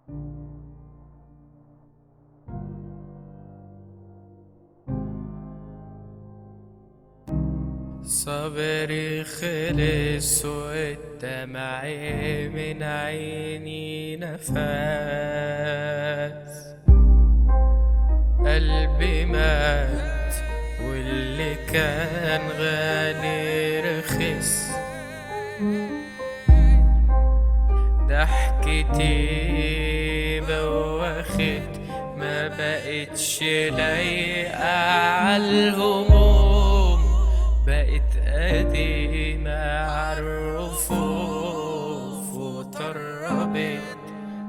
صبري خلص والدمع من عيني نفس قلبي مات واللي كان غالي رخص ضحكتي بوخت ما بقتش لايقة عالهموم بقت قديمة عالرفوف وطربت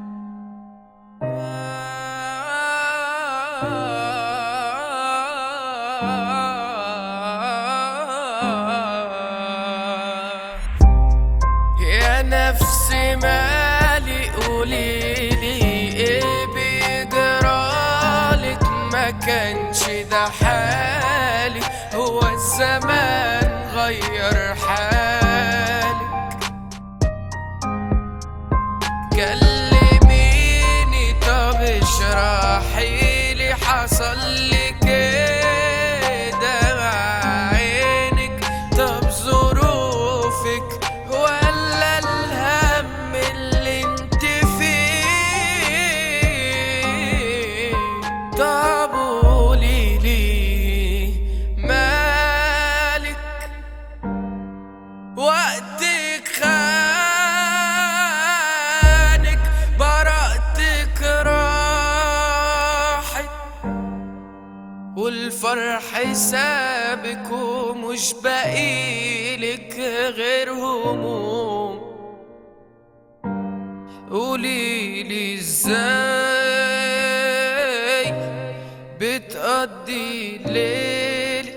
يا نفسي مالي قوليلي ايه بيجرالك ما كانش ده حالي هو الزمان غير حالك كلميني طب اشرحيلي حصل لي كده مع عينك طب ظروفك ولا الهم اللي انت فيه طب قوليلي مالك وقتك خانك برأتك راحت والفرح سابك ومش باقيلك غير هموم قوليلي ازاي بتقضي ليلك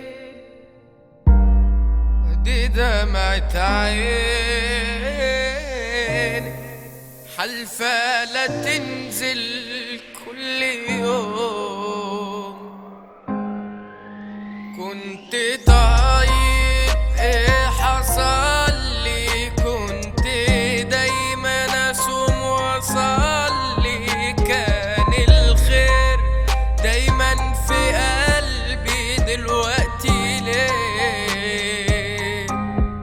دي دمعة عيني حلفة لا تنزل كل يوم كنت طيب ايه حصل لي كنت دايما اسوم واصلي كان الخير دايما في قلبي دلوقتي ليه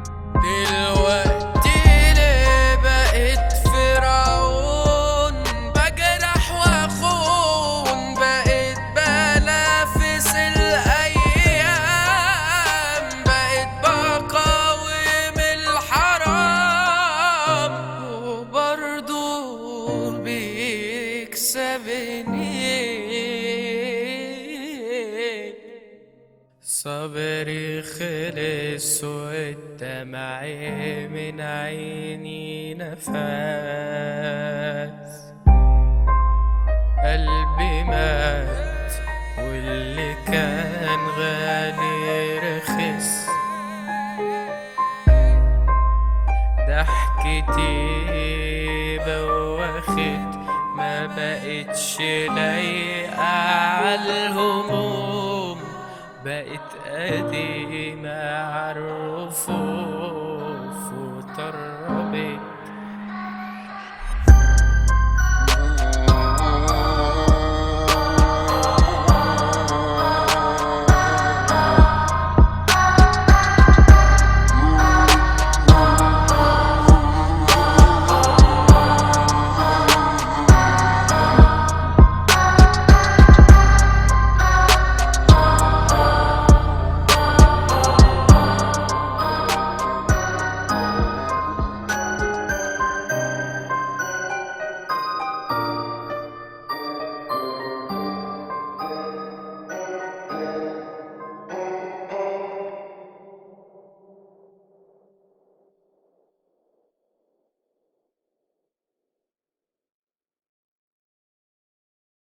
دلوقتي ليه بقيت فرعون بجرح واخون بقيت بنافس الايام بقيت بقاوم الحرام وبرضه بيكسبني صبري خلص والدمع من عيني نفس قلبي مات واللي كان غالي رخص ضحكتي بوخت ما بقتش لايقة عالهموم بقت قديمة عالرفوف وطربت